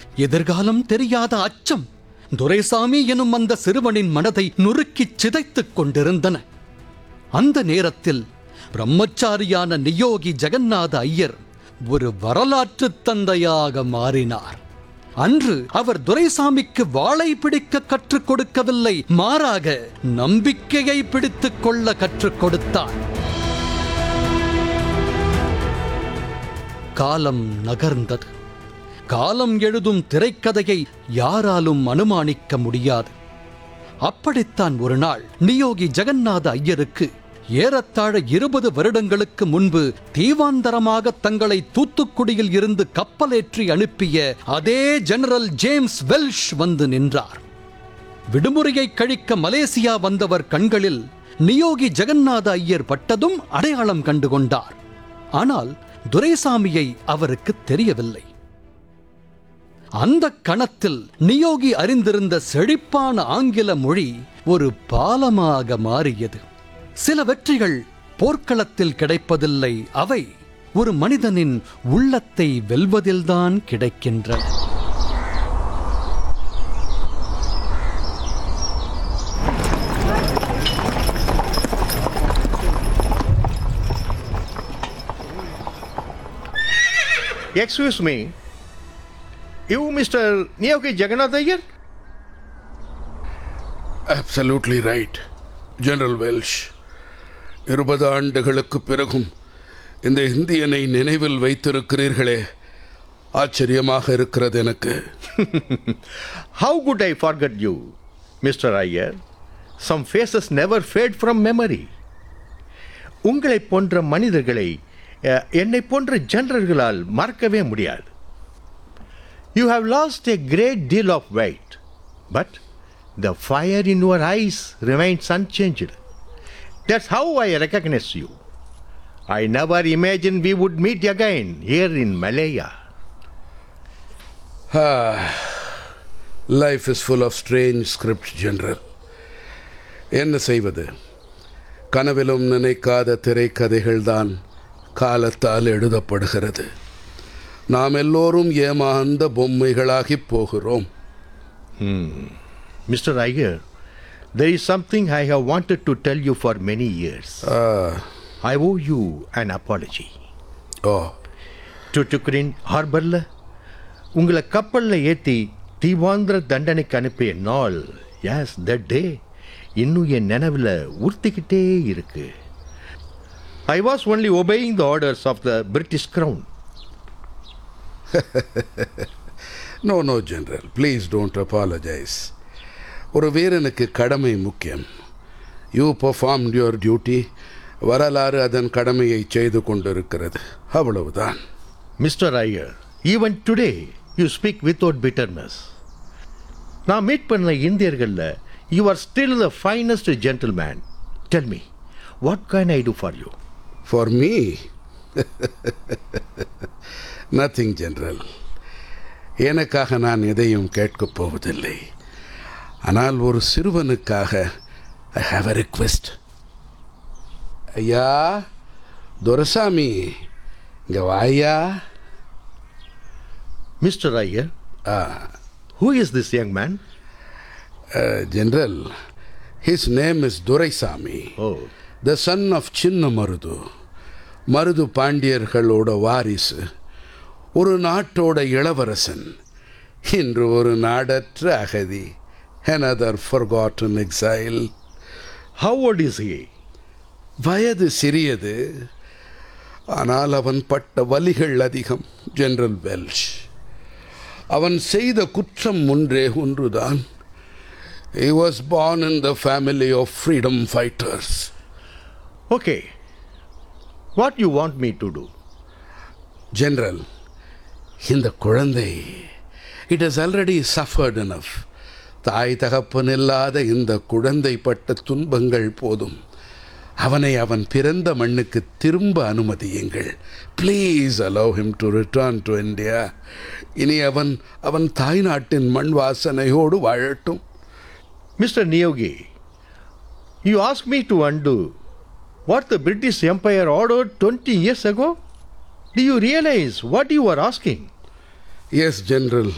எதிர்காலம் தெரியாத அச்சம் துரைசாமி எனும் அந்த சிறுவனின் மனதை நுறுக்கிச் சிதைத்துக் கொண்டிருந்தன அந்த நேரத்தில் பிரம்மச்சாரியான நியோகி ஜெகநாத ஐயர் ஒரு வரலாற்றுத் தந்தையாக மாறினார் அன்று அவர் துரைசாமிக்கு வாளை பிடிக்க கற்றுக் கொடுக்கவில்லை மாறாக நம்பிக்கையை பிடித்துக் கொள்ள கற்றுக் கொடுத்தார் காலம் நகர்ந்தது காலம் எழுதும் திரைக்கதையை யாராலும் அனுமானிக்க முடியாது அப்படித்தான் ஒரு நாள் நியோகி ஜெகநாத ஐயருக்கு ஏறத்தாழ இருபது வருடங்களுக்கு முன்பு தீவாந்தரமாக தங்களை தூத்துக்குடியில் இருந்து கப்பலேற்றி அனுப்பிய அதே ஜெனரல் ஜேம்ஸ் வெல்ஷ் வந்து நின்றார் விடுமுறையை கழிக்க மலேசியா வந்தவர் கண்களில் நியோகி ஜெகநாத ஐயர் பட்டதும் அடையாளம் கண்டு கொண்டார் ஆனால் துரைசாமியை அவருக்கு தெரியவில்லை அந்த கணத்தில் நியோகி அறிந்திருந்த செழிப்பான ஆங்கில மொழி ஒரு பாலமாக மாறியது சில வெற்றிகள் போர்க்களத்தில் கிடைப்பதில்லை அவை ஒரு மனிதனின் உள்ளத்தை வெல்வதில்தான் கிடைக்கின்றன Excuse me. You, Mr. Niyoki Jagannath Iyer? Absolutely right general Welsh இருபது ஆண்டுகளுக்கு பிறகும் இந்த இந்தியனை நினைவில் வைத்திருக்கிறீர்களே ஆச்சரியமாக இருக்கிறது எனக்கு How could I forget you, Mr. Iyer? Some faces never fade from memory. உங்களைப் போன்ற மனிதர்களை அஹ், என்னைப் போன்ற ஜெனரல்களால் மறக்கவே முடியாது you have lost a great deal of weight, but the fire in your eyes remains unchanged. That's how I recognize you. I never imagined we would meet again here in Malaya. Life is full of strange script general என்ன செய்வது கனவிலும் நினைக்காத திரைக்கதைகள்தான் காலத்தால் எழுதப்படுகிறது நாம் எல்லோரும் ஏமாந்த பொம்மைகளாகிப் போகிறோம் Mr. Iyer, there is something I have wanted to tell you for many years. I owe you an apology. ஓ டுட்டுக்குரின் ஹார்பர்ல உங்களை கப்பலில் ஏற்றி தீவாந்திர தண்டனைக்கு அனுப்பிய நாள் எஸ் தட் டே இன்னும் என் நினைவில் உறுத்திக்கிட்டே இருக்கு I was only obeying the orders of the British crown no no general please don't apologise ஒரு வீரனுக்கு கடமை முக்கியம் யூ performed யுவர் டியூட்டி வரலாறு அதன் கடமையை செய்து கொண்டிருக்கிறது அவ்வளவுதான் mister Iyer even today you speak without bitterness நான் மீட் பண்ண இந்தியர்களில் you are still the finest gentleman tell me what can I do for you for me nothing general எனக்காக நான் எதையும் கேட்கப் போவதில்லை ஆனால் ஒரு சிறுவனுக்காக ஐ ஹாவ் அ ரிக்வெஸ்ட் ஐயா துரசாமி இங்கே வாயா mister Iyer who is this young man general his name is Duraisamy oh the son of Chinna Marudhu Marudhu பாண்டியர்களோட வாரிசு ஒரு நாட்டோட இளவரசன் இன்று ஒரு நாடற்ற அகதி another forgotten exile How old is he? வயது சிறியது ஆனால் அவன் பட்ட வலிகள் அதிகம் ஜெனரல் வெல்ஷ் அவன் செய்த குற்றம் ஒன்றே ஒன்றுதான் he was born in the family of freedom fighters Okay. What you want me to do? General இந்த குழந்தை it has already suffered enough தாய் தகப்பன் இல்லாத இந்த குழந்தை பட்ட துன்பங்கள் போதும் அவனை அவன் பிறந்த மண்ணுக்கு திரும்ப அனுமதியுங்கள் please allow him to return to India இனி அவன் அவன் தாய்நாட்டின் மண் வாசனையோடு வாழட்டும் Mr. Niyogi, you asked me to undo what the British Empire ordered 20 years ago? Do you realize what you are asking? Yes general